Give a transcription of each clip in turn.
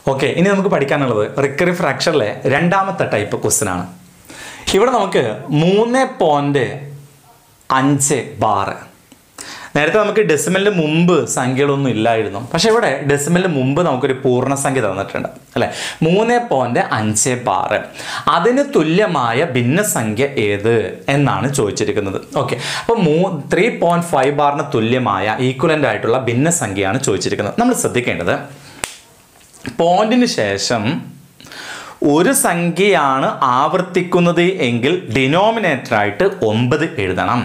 okay ഇനി നമുക്ക് പഠിക്കാനുള്ളത് റിക്കറി ഫ്രാക്ചറിലെ രണ്ടാമത്തെ ടൈപ്പ് ക്വസ്റ്റ്യൻ ആണ് ഇവിടെ നമുക്ക് മൂന്ന് പോയിന്റ് അഞ്ച് ബാറ് നേരത്തെ നമുക്ക് ഡെസിമലിന് മുമ്പ് സംഖ്യകളൊന്നും ഇല്ലായിരുന്നു പക്ഷെ ഇവിടെ ഡെസിമലിന് മുമ്പ് നമുക്കൊരു പൂർണ്ണസംഖ്യ തന്നിട്ടുണ്ട് അല്ലെ മൂന്ന് പോയിന്റ് അഞ്ച് ബാറ് അതിന് തുല്യമായ ഭിന്നസംഖ്യ ഏത് എന്നാണ് ചോദിച്ചിരിക്കുന്നത് ഓക്കെ അപ്പോൾ മൂ ത്രീ പോയിന്റ് ഫൈവ് ബാറിന് തുല്യമായ ഈക്വലൻ്റ് ആയിട്ടുള്ള ഭിന്നസംഖ്യയാണ് ചോദിച്ചിരിക്കുന്നത് നമ്മൾ ശ്രദ്ധിക്കേണ്ടത് പോയിന്റിന് ശേഷം ഒരു സംഖ്യയാണ് ആവർത്തിക്കുന്നത് എങ്കിൽ ഡിനോമിനേറ്ററായിട്ട് ഒമ്പത് എഴുതണം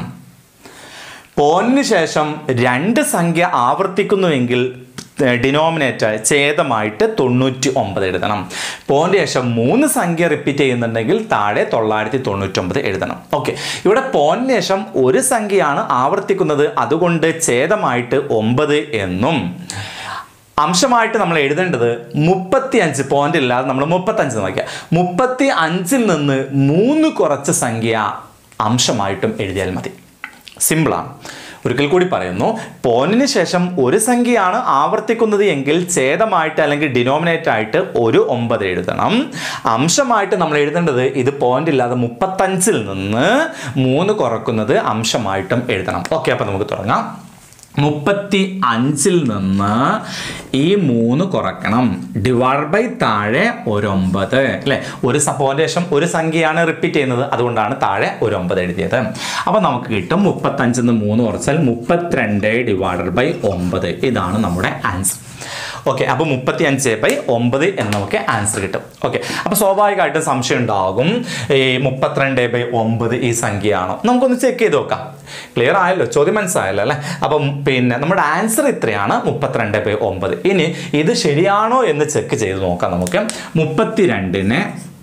പോയിന്റിന് ശേഷം രണ്ട് സംഖ്യ ആവർത്തിക്കുന്നുവെങ്കിൽ ഡിനോമിനേറ്റർ ഛേദമായിട്ട് തൊണ്ണൂറ്റി ഒമ്പത് എഴുതണം പോയിന്റ് ശേഷം മൂന്ന് സംഖ്യ റിപ്പീറ്റ് ചെയ്യുന്നുണ്ടെങ്കിൽ താഴെ തൊള്ളായിരത്തി തൊണ്ണൂറ്റൊമ്പത് എഴുതണം ഓക്കെ ഇവിടെ പോയിന്റിന് ശേഷം ഒരു സംഖ്യയാണ് ആവർത്തിക്കുന്നത് അതുകൊണ്ട് ഛേദമായിട്ട് ഒമ്പത് എന്നും അംശമായിട്ട് നമ്മൾ എഴുതേണ്ടത് മുപ്പത്തി അഞ്ച് പോയിന്റ് ഇല്ലാതെ നമ്മൾ മുപ്പത്തഞ്ച് നോക്കിയാൽ മുപ്പത്തി അഞ്ചിൽ നിന്ന് മൂന്ന് കുറച്ച സംഖ്യ അംശമായിട്ടും എഴുതിയാൽ മതി സിമ്പിളാണ് ഒരിക്കൽ കൂടി പറയുന്നു പോയിന്റിന് ശേഷം ഒരു സംഖ്യയാണ് ആവർത്തിക്കുന്നത് എങ്കിൽ ഛേദമായിട്ട് അല്ലെങ്കിൽ ഡിനോമിനേറ്റ് ആയിട്ട് ഒരു ഒമ്പത് എഴുതണം അംശമായിട്ട് നമ്മൾ എഴുതേണ്ടത് ഇത് പോയിന്റ് ഇല്ലാതെ മുപ്പത്തഞ്ചിൽ നിന്ന് മൂന്ന് കുറക്കുന്നത് അംശമായിട്ടും എഴുതണം ഓക്കെ അപ്പം നമുക്ക് തുടങ്ങാം മുപ്പത്തി അഞ്ചിൽ നിന്ന് ഈ മൂന്ന് കുറക്കണം ഡിവൈഡ് ബൈ താഴെ ഒരു ഒമ്പത് അല്ലെ ഒരു പോയിന്റ് ശേഷം ഒരു സംഖ്യയാണ് റിപ്പീറ്റ് ചെയ്യുന്നത് അതുകൊണ്ടാണ് താഴെ ഒരു ഒമ്പത് എഴുതിയത് അപ്പൊ നമുക്ക് കിട്ടും മുപ്പത്തഞ്ചിൽ നിന്ന് മൂന്ന് കുറച്ചാൽ മുപ്പത്തിരണ്ട് ഡിവൈഡഡ് ബൈ ഒമ്പത് ഇതാണ് നമ്മുടെ ആൻസർ ഓക്കെ അപ്പോൾ മുപ്പത്തി അഞ്ച് ബൈ ഒമ്പത് എന്ന് നമുക്ക് ആൻസർ കിട്ടും ഓക്കെ അപ്പോൾ സ്വാഭാവികമായിട്ടും സംശയം ഉണ്ടാകും ഈ മുപ്പത്തിരണ്ട് ബൈ ഒമ്പത് ഈ സംഖ്യയാണോ നമുക്കൊന്ന് ചെക്ക് ചെയ്ത് നോക്കാം ക്ലിയർ ആയല്ലോ ചോദ്യം മനസ്സിലായല്ലോ അല്ലേ അപ്പം പിന്നെ നമ്മുടെ ആൻസർ ഇത്രയാണ് മുപ്പത്തിരണ്ട് ബൈ ഒമ്പത് ഇനി ഇത് ശരിയാണോ എന്ന് ചെക്ക് ചെയ്ത് നോക്കാം നമുക്ക് മുപ്പത്തിരണ്ടിനെ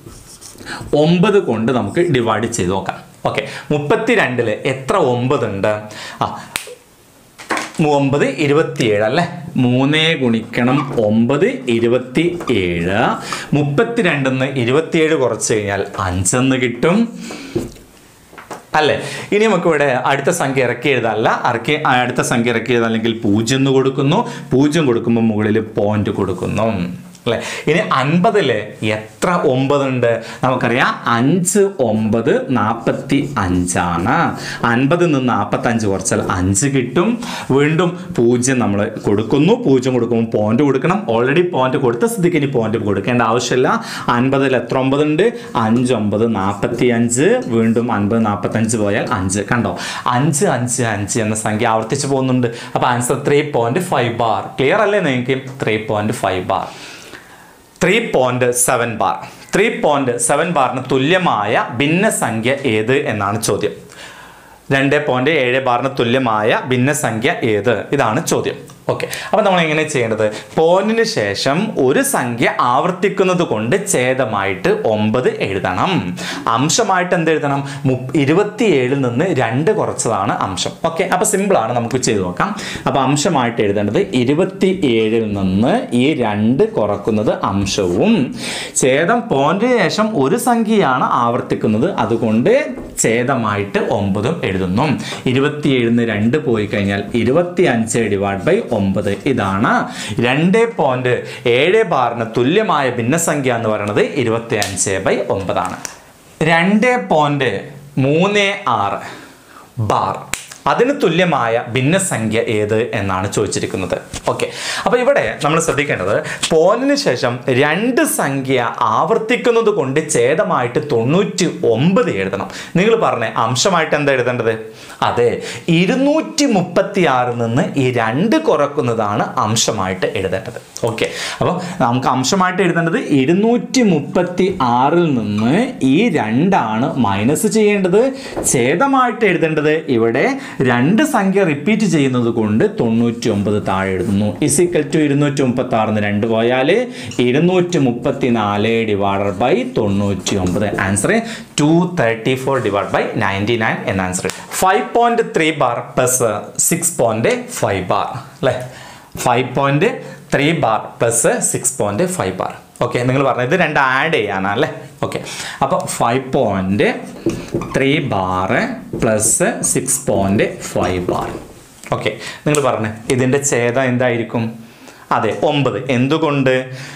ഒമ്പത് കൊണ്ട് നമുക്ക് ഡിവൈഡ് ചെയ്ത് നോക്കാം ഓക്കെ മുപ്പത്തിരണ്ടില് എത്ര ഒമ്പത് ഉണ്ട് ആ ഒമ്പത് ഇരുപത്തിയേഴ് അല്ലേ മൂന്ന് ഗുണിക്കണം ഒമ്പത് ഇരുപത്തി ഏഴ് മുപ്പത്തിരണ്ടിന്ന് ഇരുപത്തിയേഴ് കുറച്ച് കഴിഞ്ഞാൽ അഞ്ചെന്ന് കിട്ടും അല്ലേ ഇനി നമുക്ക് ഇവിടെ അടുത്ത സംഖ്യ ഇറക്കി എഴുതാനല്ല ഇറക്കി അടുത്ത സംഖ്യ ഇറക്കി എഴുതാൻ അല്ലെങ്കിൽ പൂജ്യം എന്ന് കൊടുക്കുന്നു പൂജ്യം കൊടുക്കുമ്പോൾ മുകളിൽ പോയിന്റ് കൊടുക്കുന്നു അല്ലെ ഇനി അൻപതില് എത്ര ഒമ്പതുണ്ട് നമുക്കറിയാം അഞ്ച് ഒമ്പത് നാൽപ്പത്തി അഞ്ചാണ് അൻപതിൽ നിന്ന് നാൽപ്പത്തഞ്ച് കുറച്ചാൽ അഞ്ച് കിട്ടും വീണ്ടും പൂജ്യം നമ്മൾ കൊടുക്കുന്നു പൂജ്യം കൊടുക്കുമ്പോൾ പോയിന്റ് കൊടുക്കണം ഓൾറെഡി പോയിന്റ് കൊടുത്ത സ്ഥിതിക്ക് ഇനി പോയിന്റ് കൊടുക്കേണ്ട ആവശ്യമില്ല അൻപതിൽ എത്ര ഒമ്പതുണ്ട് അഞ്ച് ഒമ്പത് നാൽപ്പത്തി അഞ്ച് വീണ്ടും അൻപത് നാൽപ്പത്തഞ്ച് പോയാൽ അഞ്ച് കണ്ടോ അഞ്ച് അഞ്ച് അഞ്ച് എന്ന സംഖ്യ ആവർത്തിച്ച് പോകുന്നുണ്ട് അപ്പോൾ answer three point five bar clear അല്ലേ നിങ്ങൾക്ക് three point five bar three point seven bar three point seven ബാറിന് തുല്യമായ ഭിന്നസംഖ്യ ഏത് എന്നാണ് ചോദ്യം രണ്ട് പോയിന്റ് ഏഴ് ബാറിന് തുല്യമായ ഭിന്നസംഖ്യ ഏത് ഇതാണ് ചോദ്യം ഓക്കെ അപ്പം നമ്മൾ എങ്ങനെ ചെയ്യേണ്ടത് പോയിന്റിന് ശേഷം ഒരു സംഖ്യ ആവർത്തിക്കുന്നത് കൊണ്ട് ഛേദമായിട്ട് ഒമ്പത് എഴുതണം അംശമായിട്ട് എന്ത് എഴുതണം ഇരുപത്തിയേഴിൽ നിന്ന് രണ്ട് കുറച്ചതാണ് അംശം ഓക്കെ അപ്പോൾ സിമ്പിളാണ് നമുക്ക് ചെയ്ത് നോക്കാം അപ്പോൾ അംശമായിട്ട് എഴുതേണ്ടത് ഇരുപത്തി ഏഴിൽ നിന്ന് ഈ രണ്ട് കുറക്കുന്നത് അംശവും ഛേദം പോയിന്റിന് ശേഷം ഒരു സംഖ്യയാണ് ആവർത്തിക്കുന്നത് അതുകൊണ്ട് ഛേദമായിട്ട് ഒമ്പതും എഴുതുന്നു ഇരുപത്തിയേഴിന് രണ്ട് പോയി കഴിഞ്ഞാൽ ഇരുപത്തി അഞ്ച് ഡിവൈഡ് ബൈ ഒമ്പത് ഇതാണ് രണ്ട് പോയിന്റ് ഏഴ് ബാറിന് തുല്യമായ ഭിന്നസംഖ്യ എന്ന് പറയുന്നത് ഇരുപത്തി അഞ്ച് ബൈ ഒമ്പതാണ് രണ്ട് പോയിന്റ് മൂന്ന് ആറ് ബാർ അതിന് തുല്യമായ ഭിന്നസംഖ്യ ഏത് എന്നാണ് ചോദിച്ചിരിക്കുന്നത് ഓക്കെ അപ്പോൾ ഇവിടെ നമ്മൾ ശ്രദ്ധിക്കേണ്ടത് പോയിന്റിന് ശേഷം രണ്ട് സംഖ്യ ആവർത്തിക്കുന്നത് കൊണ്ട് ഛേദമായിട്ട് തൊണ്ണൂറ്റി ഒമ്പത് എഴുതണം നിങ്ങൾ പറഞ്ഞേ അംശമായിട്ട് എന്താ എഴുതേണ്ടത് അതെ ഇരുന്നൂറ്റി മുപ്പത്തി ആറിൽ നിന്ന് ഈ രണ്ട് കുറക്കുന്നതാണ് അംശമായിട്ട് എഴുതേണ്ടത് ഓക്കെ അപ്പോൾ നമുക്ക് അംശമായിട്ട് എഴുതേണ്ടത് ഇരുന്നൂറ്റി മുപ്പത്തി ആറിൽ നിന്ന് ഈ രണ്ടാണ് മൈനസ് ചെയ്യേണ്ടത് ഛേദമായിട്ട് എഴുതേണ്ടത് ഇവിടെ രണ്ട് സംഖ്യ റിപ്പീറ്റ് ചെയ്യുന്നത് കൊണ്ട് തൊണ്ണൂറ്റി ഒമ്പത് താഴെ എഴുതുന്നു ഇസിക്കൽ ടു ഇരുന്നൂറ്റി മുപ്പത്തി ആറിന് രണ്ട് പോയാൽ ഇരുന്നൂറ്റി മുപ്പത്തി നാല് ഡിവൈഡർ ബൈ തൊണ്ണൂറ്റി ഒമ്പത് answer two thirty four divide by ninety nine എന്ന answer five point three bar plus six point five bar അല്ലേ five point three bar plus six point five bar okay നിങ്ങൾ പറഞ്ഞത് ഇത് രണ്ട് ആഡ് ചെയ്യാനാണ് അല്ലേ ഓക്കെ അപ്പോൾ five point three bar plus six point five bar okay നിങ്ങൾ പറഞ്ഞേ ഇതിൻ്റെ ഛേദം എന്തായിരിക്കും അതെ ഒമ്പത് എന്തുകൊണ്ട്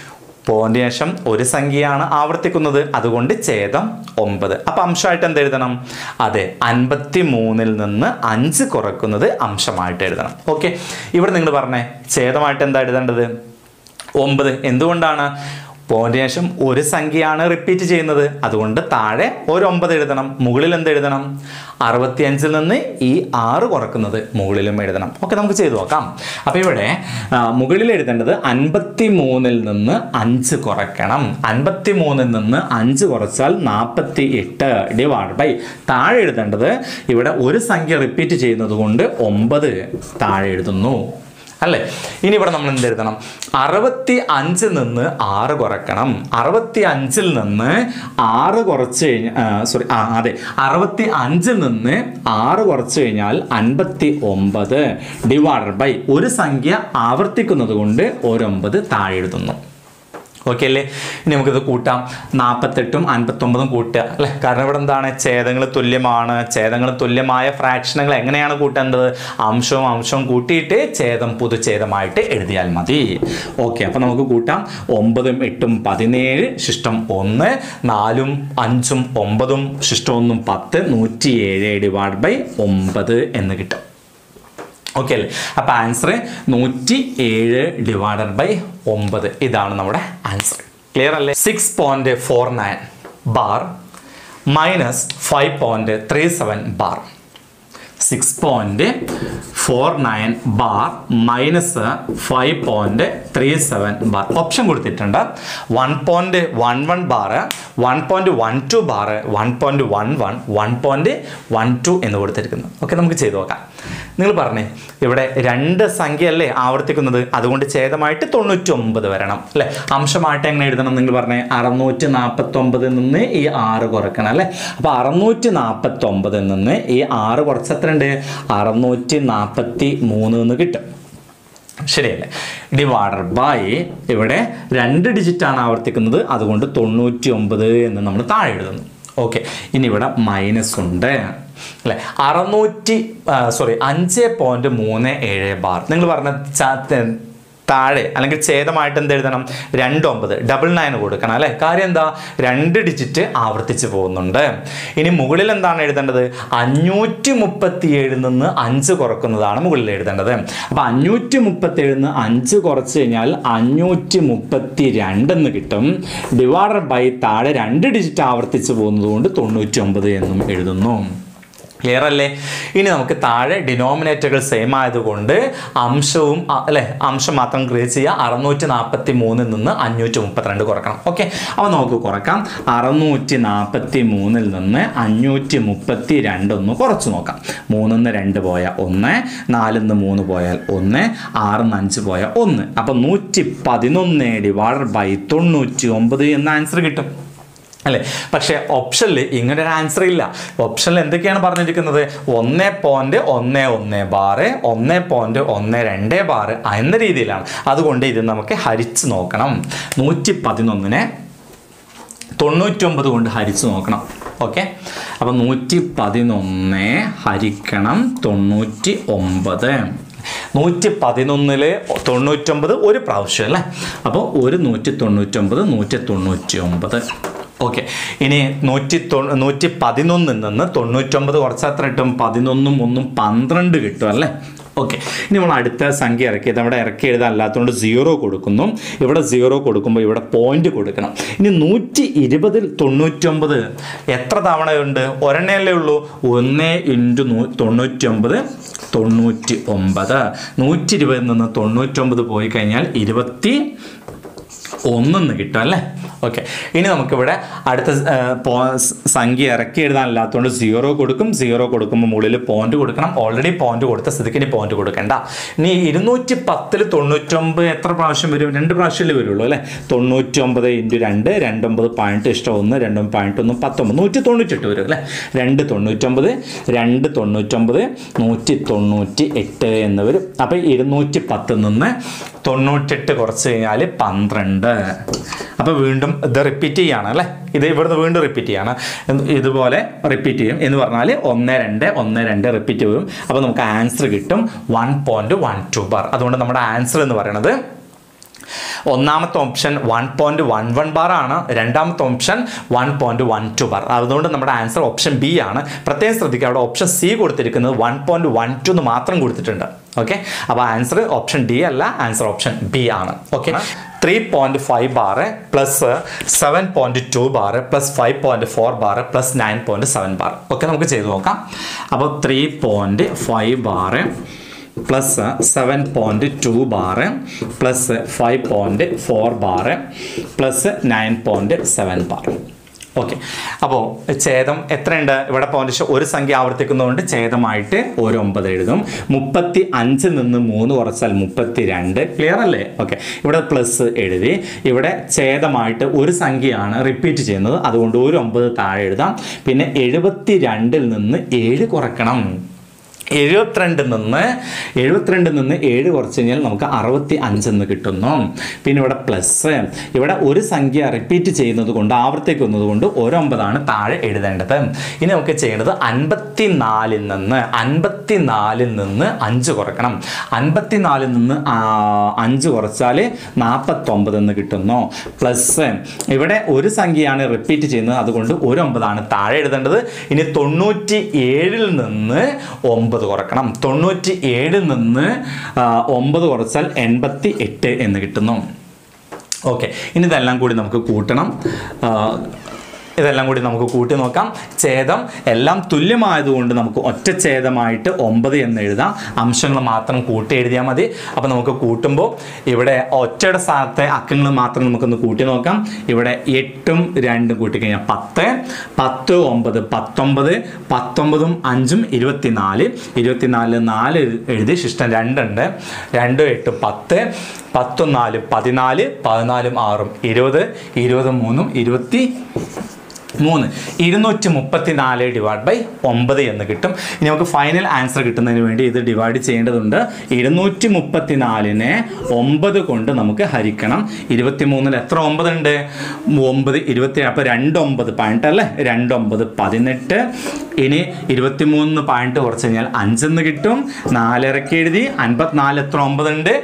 പോയിന്റ് ശേഷം ഒരു സംഖ്യയാണ് ആവർത്തിക്കുന്നത് അതുകൊണ്ട് ഛേദം ഒമ്പത് അപ്പൊ അംശമായിട്ട് എന്ത് എഴുതണം അതെ അൻപത്തി മൂന്നിൽ നിന്ന് അഞ്ച് കുറക്കുന്നത് അംശമായിട്ട് എഴുതണം ഓക്കെ ഇവിടെ നിങ്ങൾ പറഞ്ഞേ ഛേദമായിട്ട് എന്താ എഴുതേണ്ടത് ഒമ്പത് എന്തുകൊണ്ടാണ് പോയിന്റ് ശേഷം ഒരു സംഖ്യയാണ് റിപ്പീറ്റ് ചെയ്യുന്നത് അതുകൊണ്ട് താഴെ ഒരു ഒമ്പത് എഴുതണം മുകളിൽ എന്ത് എഴുതണം അറുപത്തിയഞ്ചിൽ നിന്ന് ഈ ആറ് കുറക്കുന്നത് മുകളിലും എഴുതണം ഓക്കെ നമുക്ക് ചെയ്തു നോക്കാം അപ്പോൾ ഇവിടെ ആ, മുകളിൽ എഴുതേണ്ടത് അൻപത്തി മൂന്നിൽ നിന്ന് അഞ്ച് കുറയ്ക്കണം അൻപത്തി മൂന്നിൽ നിന്ന് അഞ്ച് കുറച്ചാൽ നാൽപ്പത്തി എട്ട് ഡിവൈഡ് ബൈ താഴെ എഴുതേണ്ടത് ഇവിടെ ഒരു സംഖ്യ റിപ്പീറ്റ് ചെയ്യുന്നത് കൊണ്ട് ഒമ്പത് താഴെ എഴുതുന്നു അല്ലേ ഇനി ഇവിടെ നമ്മൾ എന്ത് എഴുതണം അറുപത്തി അഞ്ചിൽ നിന്ന് ആറ് കുറയ്ക്കണം അറുപത്തി അഞ്ചിൽ നിന്ന് ആറ് കുറച്ച് കഴിഞ്ഞാൽ സോറി ആ അതെ അറുപത്തി അഞ്ചിൽ നിന്ന് ആറ് കുറച്ച് കഴിഞ്ഞാൽ അൻപത്തി ഒമ്പത് ഡിവൈഡഡ് ബൈ ഒരു സംഖ്യ ആവർത്തിക്കുന്നത് കൊണ്ട് ഒരൊമ്പത് താഴെ എഴുതുന്നു ഓക്കെ അല്ലേ ഇനി നമുക്കിത് കൂട്ടാം നാൽപ്പത്തെട്ടും അൻപത്തൊമ്പതും കൂട്ടുക അല്ലേ കാരണം ഇവിടെ എന്താണ് ഛേദങ്ങൾ തുല്യമാണ് ഛേദങ്ങൾ തുല്യമായ ഫ്രാക്ഷനുകൾ എങ്ങനെയാണ് കൂട്ടേണ്ടത് അംശവും അംശവും കൂട്ടിയിട്ട് ഛേദം പുതുഛേദമായിട്ട് എഴുതിയാൽ മതി ഓക്കെ അപ്പോൾ നമുക്ക് കൂട്ടാം ഒമ്പതും എട്ടും പതിനേഴ് ശിഷ്ടം ഒന്ന് നാലും അഞ്ചും ഒമ്പതും ശിഷ്ടം ഒന്നും പത്ത് നൂറ്റി ഏഴ് ഡിവൈഡ് ബൈ ഒമ്പത് എന്ന് കിട്ടും ഓക്കെ അല്ലേ അപ്പോൾ ആൻസർ നൂറ്റി ഏഴ് ഡിവൈഡഡ് ബൈ ഒമ്പത് ഇതാണ് നമ്മുടെ ആൻസർ ക്ലിയർ അല്ലേ six point four nine bar minus five point three seven bar six point four nine bar minus five point three seven bar option കൊടുത്തിട്ടുണ്ട് one point one one bar one point one two bar one point one one one point one two എന്ന് കൊടുത്തിരിക്കുന്നു okay നമുക്ക് ചെയ്തു നോക്കാം നിങ്ങൾ പറഞ്ഞേ ഇവിടെ രണ്ട് സംഖ്യ അല്ലേ ആവർത്തിക്കുന്നത് അതുകൊണ്ട് ഛേദമായിട്ട് തൊണ്ണൂറ്റി ഒമ്പത് വരണം അല്ലേ അംശമായിട്ട് എങ്ങനെ എഴുതണം നിങ്ങൾ പറഞ്ഞേ അറുന്നൂറ്റി നാൽപ്പത്തി ഒമ്പതിൽ നിന്ന് ഈ ആറ് കുറക്കണം അല്ലേ അപ്പോൾ അറുന്നൂറ്റി നാൽപ്പത്തി ഒമ്പതിൽ നിന്ന് ഈ ആറ് കുറച്ച് എത്ര ഉണ്ട് അറുന്നൂറ്റി നാൽപ്പത്തി മൂന്ന് എന്ന് കിട്ടും ശരിയല്ലേ ഡിവൈഡർ ബൈ ഇവിടെ രണ്ട് ഡിജിറ്റാണ് ആവർത്തിക്കുന്നത് അതുകൊണ്ട് തൊണ്ണൂറ്റി ഒമ്പത് എന്ന് നമ്മൾ താഴെ എഴുതുന്നു ഓക്കെ ഇനി ഇവിടെ മൈനസ് ഉണ്ട് അല്ലേ അറുന്നൂറ്റി സോറി അഞ്ച് പോയിന്റ് മൂന്ന് ഏഴ് ബാർ നിങ്ങൾ പറഞ്ഞ ച- താഴെ അല്ലെങ്കിൽ ഛേദമായിട്ട് എന്ത് എഴുതണം രണ്ട് ഒമ്പത് ഡബിൾ നയൻ കൊടുക്കണം അല്ലേ കാര്യം എന്താ രണ്ട് ഡിജിറ്റ് ആവർത്തിച്ച് പോകുന്നുണ്ട് ഇനി മുകളിൽ എന്താണ് എഴുതേണ്ടത് അഞ്ഞൂറ്റി മുപ്പത്തി ഏഴിൽ നിന്ന് അഞ്ച് കുറക്കുന്നതാണ് മുകളിൽ എഴുതേണ്ടത് അപ്പൊ അഞ്ഞൂറ്റി മുപ്പത്തി ഏഴിൽ നിന്ന് അഞ്ച് കുറച്ച് കഴിഞ്ഞാൽ അഞ്ഞൂറ്റി മുപ്പത്തി രണ്ടെന്ന് കിട്ടും ഡിവൈഡർ ബൈ താഴെ രണ്ട് ഡിജിറ്റ് ആവർത്തിച്ച് പോകുന്നത് കൊണ്ട് തൊണ്ണൂറ്റി ഒമ്പത് എന്നും എഴുതുന്നു ക്ലിയർ അല്ലേ ഇനി നമുക്ക് താഴെ ഡിനോമിനേറ്ററുകൾ സെയിം ആയതുകൊണ്ട് അംശവും അ- അല്ലെ അംശം മാത്രം ക്രിയേറ്റ് ചെയ്യുക അറുന്നൂറ്റി നാൽപ്പത്തി മൂന്നിൽ നിന്ന് അഞ്ഞൂറ്റി മുപ്പത്തിരണ്ട് കുറക്കണം ഓക്കെ അപ്പോൾ നമുക്ക് കുറക്കാം അറുന്നൂറ്റി നാൽപ്പത്തി മൂന്നിൽ നിന്ന് അഞ്ഞൂറ്റി മുപ്പത്തി രണ്ടൊന്ന് കുറച്ച് നോക്കാം മൂന്നിന്ന് രണ്ട് പോയാൽ ഒന്ന് നാലിന്ന് മൂന്ന് പോയാൽ ഒന്ന് ആറിന്ന് അഞ്ച് പോയാൽ ഒന്ന് അപ്പം നൂറ്റി പതിനൊന്ന് ഡിവൈഡർ ബൈ തൊണ്ണൂറ്റി ഒമ്പത് എന്ന ആൻസർ കിട്ടും അല്ലേ പക്ഷേ ഓപ്ഷനിൽ ഇങ്ങനെ ഒരു ആൻസർ ഇല്ല ഓപ്ഷനിൽ എന്തൊക്കെയാണ് പറഞ്ഞിരിക്കുന്നത് ഒന്ന് പോയിന്റ് ഒന്ന് ഒന്ന് ബാറ് ഒന്ന് പോയിന്റ് ഒന്ന് രണ്ട് ബാറ് എന്ന രീതിയിലാണ് അതുകൊണ്ട് ഇത് നമുക്ക് ഹരിച്ച് നോക്കണം നൂറ്റി പതിനൊന്നിനെ തൊണ്ണൂറ്റൊമ്പത് കൊണ്ട് ഹരിച്ച് നോക്കണം ഓക്കെ അപ്പം നൂറ്റി പതിനൊന്ന് ഹരിക്കണം തൊണ്ണൂറ്റി ഒമ്പത് നൂറ്റി പതിനൊന്നില് തൊണ്ണൂറ്റൊമ്പത് ഒരു പ്രാവശ്യം അല്ലേ അപ്പോൾ ഒരു നൂറ്റി തൊണ്ണൂറ്റൊമ്പത് നൂറ്റി തൊണ്ണൂറ്റി ഒമ്പത് ഓക്കെ ഇനി നൂറ്റി തൊ നൂറ്റി പതിനൊന്നിൽ നിന്ന് തൊണ്ണൂറ്റൊമ്പത് കുറച്ച് എത്ര കിട്ടും പതിനൊന്നും ഒന്നും പന്ത്രണ്ട് കിട്ടും അല്ലേ ഓക്കെ ഇനി നമ്മൾ അടുത്ത സംഖ്യ ഇറക്കിയത് അവിടെ ഇറക്കി എഴുതാൻ അല്ലാത്തതുകൊണ്ട് സീറോ കൊടുക്കുന്നു ഇവിടെ സീറോ കൊടുക്കുമ്പോൾ ഇവിടെ പോയിന്റ് കൊടുക്കണം ഇനി നൂറ്റി ഇരുപതിൽ തൊണ്ണൂറ്റൊമ്പത് എത്ര തവണയുണ്ട് ഒരെണ്ണയല്ലേ ഉള്ളൂ ഒന്ന് ഇൻറ്റു നൂ തൊണ്ണൂറ്റൊമ്പത് തൊണ്ണൂറ്റി ഒമ്പത് നൂറ്റി ഇരുപതിൽ നിന്ന് തൊണ്ണൂറ്റൊമ്പത് പോയി കഴിഞ്ഞാൽ ഇരുപത്തി ഒന്നെന്ന് കിട്ടും അല്ലേ ഓക്കെ ഇനി നമുക്കിവിടെ അടുത്ത ആ, പോ- സ് സംഖ്യ ഇറക്കി എഴുതാനില്ലാത്തതുകൊണ്ട് സീറോ കൊടുക്കും സീറോ കൊടുക്കുമ്പോൾ മുകളിൽ പോയിന്റ് കൊടുക്കണം ഓൾറെഡി പോയിന്റ് കൊടുത്ത സ്ഥിതിക്ക് ഇനി പോയിന്റ് കൊടുക്കണ്ട ഇനി ഇരുന്നൂറ്റി പത്തിൽ തൊണ്ണൂറ്റൊമ്പത് എത്ര പ്രാവശ്യം വരും രണ്ട് പ്രാവശ്യമല്ലേ വരുള്ളൂ അല്ലേ തൊണ്ണൂറ്റൊമ്പത് ഇൻറ്റു രണ്ട് രണ്ടൊമ്പത് പോയിന്റ് ഇഷ്ടം ഒന്ന് രണ്ടും പോയിന്റ് ഒന്ന് പത്തൊമ്പത് നൂറ്റി തൊണ്ണൂറ്റെട്ട് വരും അല്ലേ രണ്ട് തൊണ്ണൂറ്റൊമ്പത് രണ്ട് തൊണ്ണൂറ്റൊമ്പത് നൂറ്റി തൊണ്ണൂറ്റി എട്ട് എന്ന് വരും അപ്പോൾ ഇരുന്നൂറ്റി പത്തിൽ നിന്ന് തൊണ്ണൂറ്റെട്ട് കുറച്ച് കഴിഞ്ഞാൽ പന്ത്രണ്ട് അപ്പോൾ വീണ്ടും ഇത് റിപ്പീറ്റ് ചെയ്യാണ് അല്ലേ ഇത് ഇവിടുന്ന് വീണ്ടും റിപ്പീറ്റ് ചെയ്യാണ് എന്ന് ഇതുപോലെ റിപ്പീറ്റ് ചെയ്യും എന്ന് പറഞ്ഞാൽ ഒന്ന് രണ്ട് ഒന്ന് രണ്ട് റിപ്പീറ്റ് ചെയ്യും അപ്പോൾ നമുക്ക് ആൻസർ കിട്ടും one point one two bar അതുകൊണ്ട് നമ്മുടെ ആൻസർ എന്ന് പറയുന്നത് ഒന്നാമത്തെ option one point one one bar ആണ് രണ്ടാമത്തെ option one point one two bar അതുകൊണ്ട് നമ്മുടെ ആൻസർ ഓപ്ഷൻ ബി ആണ് പ്രത്യേകം ശ്രദ്ധിക്കുക അവിടെ ഓപ്ഷൻ സി കൊടുത്തിരിക്കുന്നത് വൺ പോയിന്റ് വൺ ടു എന്ന് മാത്രം കൊടുത്തിട്ടുണ്ട് ഓക്കെ അപ്പോൾ ആൻസർ ഓപ്ഷൻ ഡി അല്ല ആൻസർ ഓപ്ഷൻ ബി ആണ് okay three point five bar plus seven point two bar plus five point four bar plus nine point seven bar okay നമുക്ക് ചെയ്ത് നോക്കാം അപ്പോൾ three point five bar plus seven point two bar plus five point four bar plus nine point seven bar okay അപ്പോൾ ഛേദം എത്രയുണ്ട് ഇവിടെ point ഒരു സംഖ്യ ആവർത്തിക്കുന്നതുകൊണ്ട് ഛേദമായിട്ട് ഒരു ഒമ്പത് എഴുതും മുപ്പത്തി അഞ്ചിൽ നിന്ന് മൂന്ന് കുറച്ചാൽ മുപ്പത്തി രണ്ട് ക്ലിയർ അല്ലേ ഓക്കെ ഇവിടെ പ്ലസ് എഴുതി ഇവിടെ ഛേദമായിട്ട് ഒരു സംഖ്യയാണ് റിപ്പീറ്റ് ചെയ്യുന്നത് അതുകൊണ്ട് ഒരു ഒമ്പത് താഴെ എഴുതാം പിന്നെ എഴുപത്തി രണ്ടിൽ നിന്ന് ഏഴ് കുറക്കണം എഴുപത്തിരണ്ടിൽ നിന്ന് എഴുപത്തിരണ്ടിൽ നിന്ന് ഏഴ് കുറച്ച് കഴിഞ്ഞാൽ നമുക്ക് അറുപത്തി അഞ്ചെന്ന് കിട്ടുന്നു പിന്നെ ഇവിടെ പ്ലസ് ഇവിടെ ഒരു സംഖ്യ റിപ്പീറ്റ് ചെയ്യുന്നത് കൊണ്ട് ആവർത്തിക്കുന്നത് കൊണ്ട് ഒരൊമ്പതാണ് താഴെ എഴുതേണ്ടത് ഇനി നമുക്ക് ചെയ്യേണ്ടത് അൻപത്തി നാലിൽ നിന്ന് അൻപത്തി നാലിൽ നിന്ന് അഞ്ച് കുറക്കണം അൻപത്തി നാലിൽ നിന്ന് ആ, അഞ്ച് കുറച്ചാൽ നാൽപ്പത്തൊമ്പത് എന്ന് കിട്ടുന്നു പ്ലസ് ഇവിടെ ഒരു സംഖ്യയാണ് റിപ്പീറ്റ് ചെയ്യുന്നത് അതുകൊണ്ട് ഒരു ഒമ്പതാണ് താഴെ എഴുതേണ്ടത് ഇനി തൊണ്ണൂറ്റി ഏഴിൽ നിന്ന് ഒമ്പത് കുറക്കണം തൊണ്ണൂറ്റി ഏഴിൽ നിന്ന് ആ, ഒമ്പത് കുറച്ചാൽ എൺപത്തി എട്ട് എന്ന് കിട്ടുന്നു ഓക്കെ ഇനി ഇതെല്ലാം കൂടി നമുക്ക് കൂട്ടണം ആ, ഇതെല്ലാം കൂടി നമുക്ക് കൂട്ടി നോക്കാം ഛേദം എല്ലാം തുല്യമായതുകൊണ്ട് നമുക്ക് ഒറ്റ ഛേദമായിട്ട് ഒമ്പത് എന്ന് എഴുതാം അംശങ്ങൾ മാത്രം കൂട്ടി എഴുതിയാൽ മതി അപ്പോൾ നമുക്ക് കൂട്ടുമ്പോൾ ഇവിടെ ഒറ്റയുടെ സ്ഥാനത്തെ അക്കങ്ങൾ മാത്രം നമുക്കൊന്ന് കൂട്ടി നോക്കാം ഇവിടെ എട്ടും രണ്ടും കൂട്ടിക്കഴിഞ്ഞാൽ പത്ത് പത്ത് ഒമ്പത് പത്തൊമ്പത് പത്തൊമ്പതും അഞ്ചും ഇരുപത്തിനാല് ഇരുപത്തിനാലിൽ നാല് എഴുതി ശിഷ്ടം രണ്ടുണ്ട് രണ്ടും എട്ട് പത്ത് പത്തും നാല് പതിനാല് പതിനാലും ആറും ഇരുപത് ഇരുപതും മൂന്നും ഇരുപത്തി മൂന്ന് ഇരുന്നൂറ്റി മുപ്പത്തി നാല് ഡിവൈഡ് ബൈ ഒമ്പത് എന്ന് കിട്ടും ഇനി നമുക്ക് ഫൈനൽ ആൻസർ കിട്ടുന്നതിന് വേണ്ടി ഇത് ഡിവൈഡ് ചെയ്യേണ്ടതുണ്ട് ഇരുന്നൂറ്റി മുപ്പത്തി നാലിനെ ഒമ്പത് കൊണ്ട് നമുക്ക് ഹരിക്കണം ഇരുപത്തി മൂന്നിൽ എത്ര ഒമ്പത് ഉണ്ട് ഒമ്പത് ഇരുപത്തി അപ്പോൾ രണ്ട് ഒമ്പത് പതിനെട്ട് അല്ലേ രണ്ട് ഒമ്പത് പതിനെട്ട് ഇനി ഇരുപത്തി മൂന്ന് പതിനെട്ട് കുറച്ച് കഴിഞ്ഞാൽ അഞ്ചെന്ന് കിട്ടും നാലിറക്കി എഴുതി അൻപത്തിനാല് എത്ര ഒമ്പത് ഉണ്ട്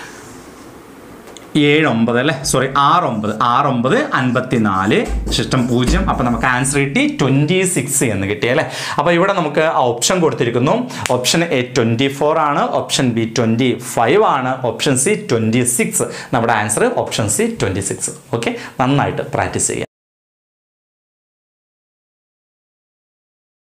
ഏഴ് ഒമ്പത് അല്ലേ സോറി ആറ് ഒമ്പത് ആറ് ഒമ്പത് അൻപത്തി നാല് ശിഷ്ടം പൂജ്യം അപ്പം നമുക്ക് ആൻസർ കിട്ടി ട്വൻറ്റി സിക്സ് എന്ന് കിട്ടി അല്ലേ അപ്പോൾ ഇവിടെ നമുക്ക് ഓപ്ഷൻ കൊടുത്തിരിക്കുന്നു ഓപ്ഷൻ എ ട്വൻറ്റി ഫോർ ആണ് ഓപ്ഷൻ ബി ട്വൻറ്റി ഫൈവ് ആണ് ഓപ്ഷൻ സി ട്വൻറ്റി സിക്സ് നമ്മുടെ answer option C twenty six okay നന്നായിട്ട് പ്രാക്ടീസ് ചെയ്യുക